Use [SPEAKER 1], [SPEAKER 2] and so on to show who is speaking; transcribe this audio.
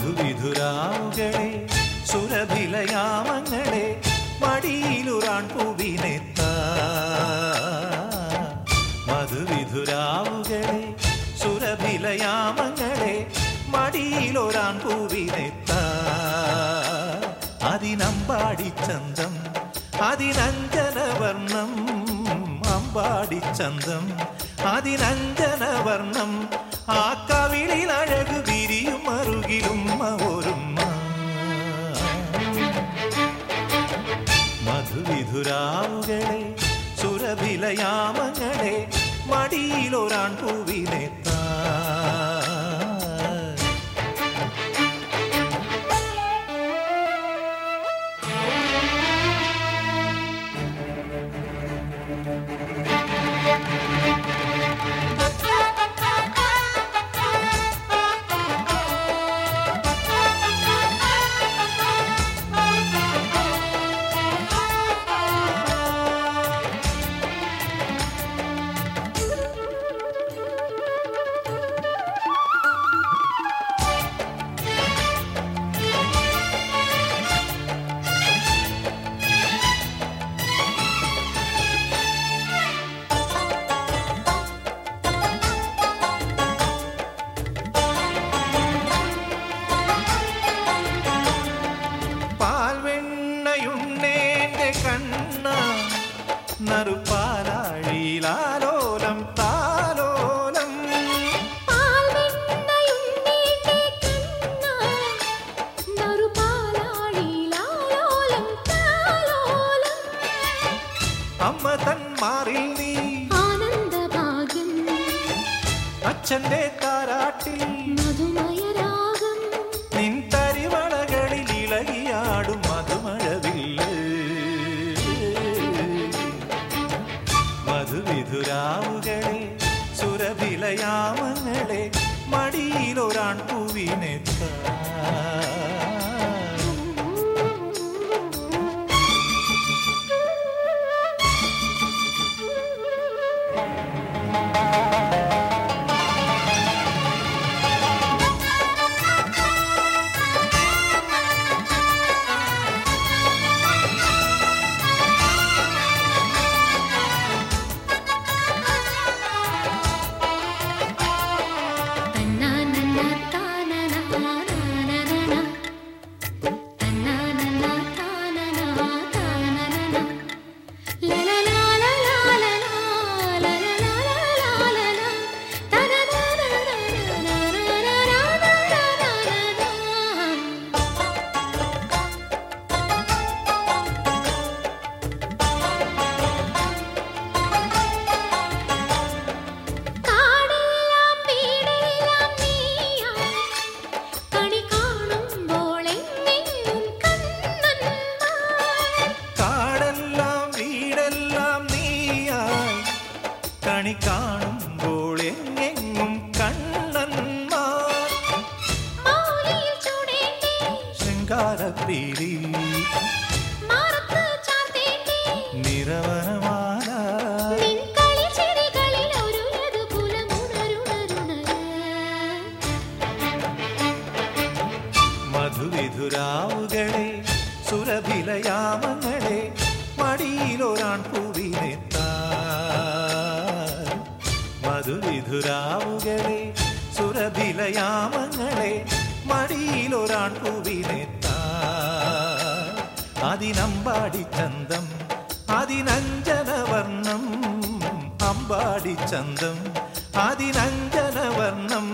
[SPEAKER 1] മധുവിധുരാവുകളെ സുരഭിലയാമങ്ങളെ മടിയിലുറാൻ പൂവിനെത്ത മധുവിധുരാവുകളെ സുരഭിലയാമങ്ങളെ മടിയിലൊരാൻ പൂവിനെത്ത അതിനമ്പാടി ചന്തം അതിനഞ്ജനവർണം അമ്പാടി ചന്തം അതിനഞ്ജനവർണം ആ കവിളിൽ അഴകു വിരിയും അറുകിലും ഓരുമ്മ മധുവിധുരാവുകളെ സുരഭിലയാമങ്ങളെ മടിയിലൊരാൺ പൂവിനെത്താ പാൽവെണ്ണയുണ്ണേന്റെ കണ്ണ നറുപ്പാലാഴിയിലാലോലം താലോലം
[SPEAKER 2] പാൽവെണ്ണയുണ്ണീണ്ടേ കണ്ണാ നറുപാലാഴിയിലാലോലം താലോലം
[SPEAKER 1] അമ്മ തന്മാറിൽ നീ
[SPEAKER 2] ആനന്ദഭാഗ്യം
[SPEAKER 1] അച്ഛന്റെ താരാട്ടിൽ
[SPEAKER 2] മധുമയരാഗം
[SPEAKER 1] നിൻ തരിവളകളിൽ ഇളകിയാടും മധുമഴവില്ല് മധുവിധുരാവുകളെ സുരഭിലയാമങ്ങളെ മടിയിലൊരാൺ പൂവിനെത്ത
[SPEAKER 2] തന്നാനന്ന താനന താനനന തന്നാനന്ന താനന താനനന ലലലാലലാലലാ ലലലാലലാലലാ തനനനനനനനനനനനനന കാടെല്ലാം വീടെല്ലാം നീയായി കണി കാണുമ്പോൾ എന്നെങ്ങും കണ്ണന്മാർ
[SPEAKER 1] കാടെല്ലാം വീടെല്ലാം നീയായി കണി കാണുമ്പോൾ എങ്ങെങ്ങും കണ്ണന്മാർ
[SPEAKER 2] മൗലിയിൽ ചൂടേണ്ടേ
[SPEAKER 1] ശൃംഗാരപ്പീലി
[SPEAKER 2] മാറത്ത് ചാർത്തേണ്ടേ
[SPEAKER 1] നിറവനമാല
[SPEAKER 2] നിൻ കളിച്ചിരികളിൽ ഒരു യദുകുലമുണരുണരുണര്
[SPEAKER 1] മധുവിധുരാവുകളെ സുരഭിലയാമങ്ങളെ മടിയിലൊരാൺ പൂവിനെത്ത മധുവിധുരാവുകളെ സുരഭിലയാമങ്ങളെ മടിയിലൊരാൺ പൂവിനെത്ത അതിനമ്പാടി ചന്തം അതിനഞ്ജനവർണം അമ്പാടി ചന്തം അതിനഞ്ജനവർണം